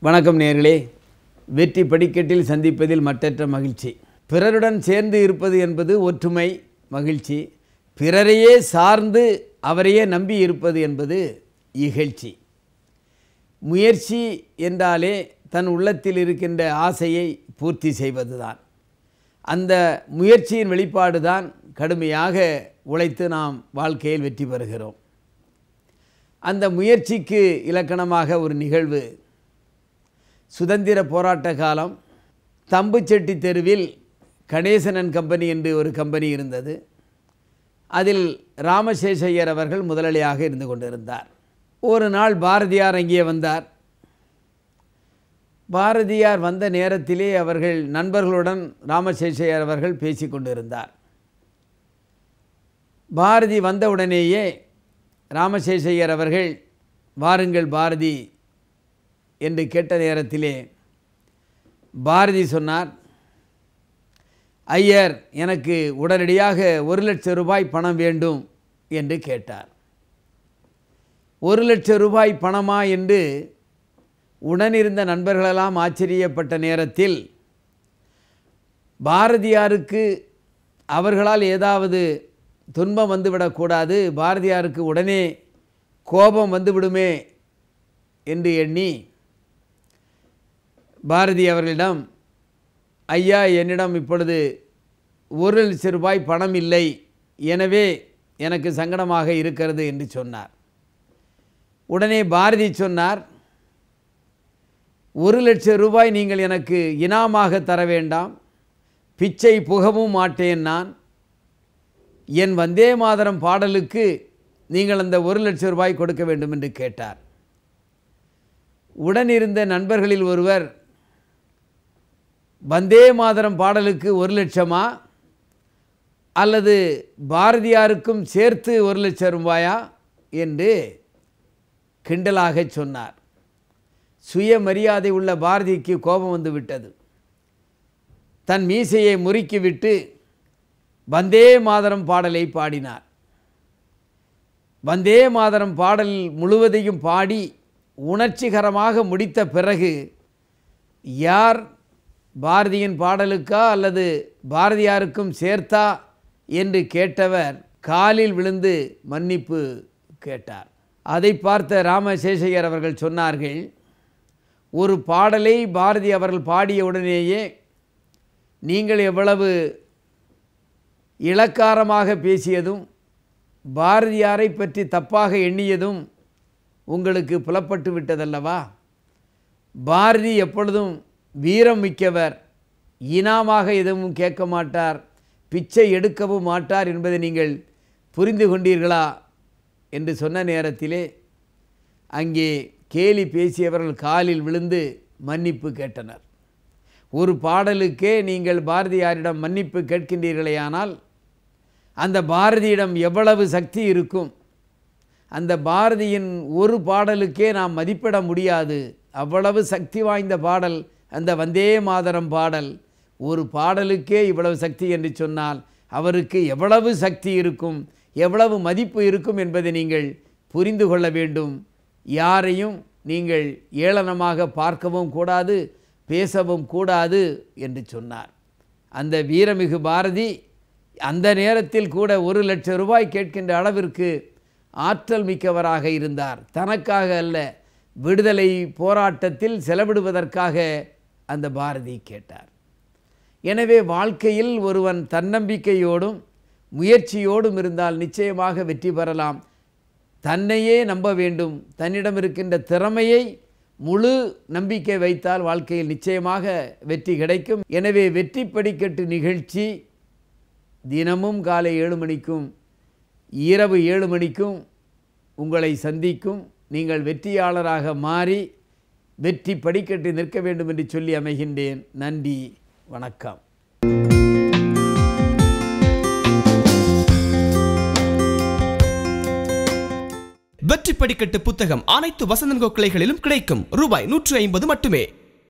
வணக்கம் நேர்களே வெற்றி படிக்கட்டில் சந்திப்பதில் மற்றற்ற மகிழ்ச்சி பிறருடன் சேர்ந்து இருப்பது என்பது ஒற்றுமை மகிழ்ச்சி பிறரையே சார்ந்து அவரையே நம்பி இருப்பது என்பது இகழ்ச்சி முயற்சி என்றாலே தன் உள்ளத்தில் இருக்கின்ற ஆசையை பூர்த்தி செய்வதுதான் அந்த முயற்சியின் வெளிப்பாடு தான் கடுமையாக உழைத்து நாம் வாழ்க்கையில் வெற்றி பெறுகிறோம் அந்த முயற்சிக்கு இலக்கணமாக ஒரு நிகழ்வு சுதந்திர போராட்ட காலம் தம்புச்செட்டி தெருவில் கணேசனன் கம்பெனி என்று ஒரு கம்பெனி இருந்தது அதில் ராமசேஷையர் அவர்கள் முதலாளியாக இருந்து கொண்டிருந்தார் ஒரு நாள் பாரதியார் அங்கே வந்தார் பாரதியார் வந்த நேரத்திலே அவர்கள் நண்பர்களுடன் ராமசேஷையர் அவர்கள் பேசி கொண்டிருந்தார் பாரதி வந்தவுடனேயே ராமசேஷையர் அவர்கள் வாருங்கள் பாரதி என்று கேட்ட நேரத்திலே பாரதி சொன்னார் ஐயர் எனக்கு உடனடியாக ஒரு லட்சம் ரூபாய் பணம் வேண்டும் என்று கேட்டார் ஒரு லட்சம் ரூபாய் பணமா என்று உடனிருந்த நண்பர்களெல்லாம் ஆச்சரியப்பட்ட நேரத்தில் பாரதியாருக்கு அவர்களால் ஏதாவது துன்பம் வந்துவிடக்கூடாது பாரதியாருக்கு உடனே கோபம் வந்துவிடுமே என்று எண்ணி பாரதி அவர்களிடம் ஐயா என்னிடம் இப்பொழுது ஒரு லட்சம் ரூபாய் பணம் இல்லை எனவே எனக்கு சங்கடமாக இருக்கிறது என்று சொன்னார் உடனே பாரதி சொன்னார் ஒரு லட்சம் ரூபாய் நீங்கள் எனக்கு இனாமாக தர வேண்டாம் பிச்சை புகவும் மாட்டேன் நான் என் வந்தே மாதரம் பாடலுக்கு நீங்கள் அந்த ஒரு லட்சம் ரூபாய் கொடுக்க வேண்டும் என்று கேட்டார் உடனிருந்த நண்பர்களில் ஒருவர் வந்தே மாதரம் பாடலுக்கு ஒரு லட்சமா அல்லது பாரதியாருக்கும் சேர்த்து ஒரு லட்சம் ரூபாயா என்று கிண்டலாக சொன்னார் சுயமரியாதை உள்ள பாரதிக்கு கோபம் வந்து விட்டது தன் மீசையை முறுக்கிவிட்டு வந்தே மாதரம் பாடலை பாடினார் வந்தே மாதரம் பாடல் முழுவதையும் பாடி உணர்ச்சிகரமாக முடித்த பிறகு யார் பாரதியின் பாடலுக்கா அல்லது பாரதியாருக்கும் சேர்த்தா என்று கேட்டவர் காலில் விழுந்து மன்னிப்பு கேட்டார் அதை பார்த்த ராமசேஷையர் அவர்கள் சொன்னார்கள் ஒரு பாடலை பாரதி அவர்கள் பாடிய உடனேயே நீங்கள் எவ்வளவு இளக்காரமாக பேசியதும் பாரதியாரை பற்றி தப்பாக எண்ணியதும் உங்களுக்கு புலப்பட்டு விட்டதல்லவா பாரதி எப்பொழுதும் வீரம் மிக்கவர் இனாமாக எதுவும் கேட்க மாட்டார் பிச்சை எடுக்கவும் மாட்டார் என்பதை நீங்கள் புரிந்து கொண்டீர்களா என்று சொன்ன நேரத்திலே அங்கே கேலி பேசியவர்கள் காலில் விழுந்து மன்னிப்பு கேட்டனர் ஒரு பாடலுக்கே நீங்கள் பாரதியாரிடம் மன்னிப்பு கேட்கின்றீர்களேயானால் அந்த பாரதியிடம் எவ்வளவு சக்தி இருக்கும் அந்த பாரதியின் ஒரு பாடலுக்கே நாம் மதிப்பிட முடியாது அவ்வளவு சக்தி வாய்ந்த பாடல் அந்த வந்தே மாதரம் பாடல் ஒரு பாடலுக்கே இவ்வளவு சக்தி என்று சொன்னால் அவருக்கு எவ்வளவு சக்தி இருக்கும் எவ்வளவு மதிப்பு இருக்கும் என்பதை நீங்கள் புரிந்து கொள்ள வேண்டும் யாரையும் நீங்கள் ஏளனமாக பார்க்கவும் கூடாது பேசவும் கூடாது என்று சொன்னார் அந்த வீரமிகு பாரதி அந்த நேரத்தில் கூட ஒரு லட்சம் ரூபாய் கேட்கின்ற அளவிற்கு ஆற்றல் மிக்கவராக இருந்தார் தனக்காக அல்ல விடுதலை போராட்டத்தில் செலவிடுவதற்காக அந்த பாரதி கேட்டார் எனவே வாழ்க்கையில் ஒருவன் தன்னம்பிக்கையோடும் முயற்சியோடும் இருந்தால் நிச்சயமாக வெற்றி பெறலாம் தன்னையே நம்ப வேண்டும் தன்னிடம் இருக்கின்ற திறமையை முழு நம்பிக்கை வைத்தால் வாழ்க்கையில் நிச்சயமாக வெற்றி கிடைக்கும் எனவே வெற்றி படிக்கட்டு நிகழ்ச்சி தினமும் காலை ஏழு மணிக்கும் இரவு ஏழு மணிக்கும் உங்களை சந்திக்கும் நீங்கள் வெற்றியாளராக மாறி வெற்றி படிக்கட்டு நிற்க வேண்டும் என்று சொல்லி அமைகின்றேன் நன்றி வணக்கம் வெற்றி படிக்கட்டு புத்தகம் அனைத்து வசந்தன்கோ கிளைகளிலும் கிடைக்கும் ரூபாய் நூற்று ஐம்பது மட்டுமே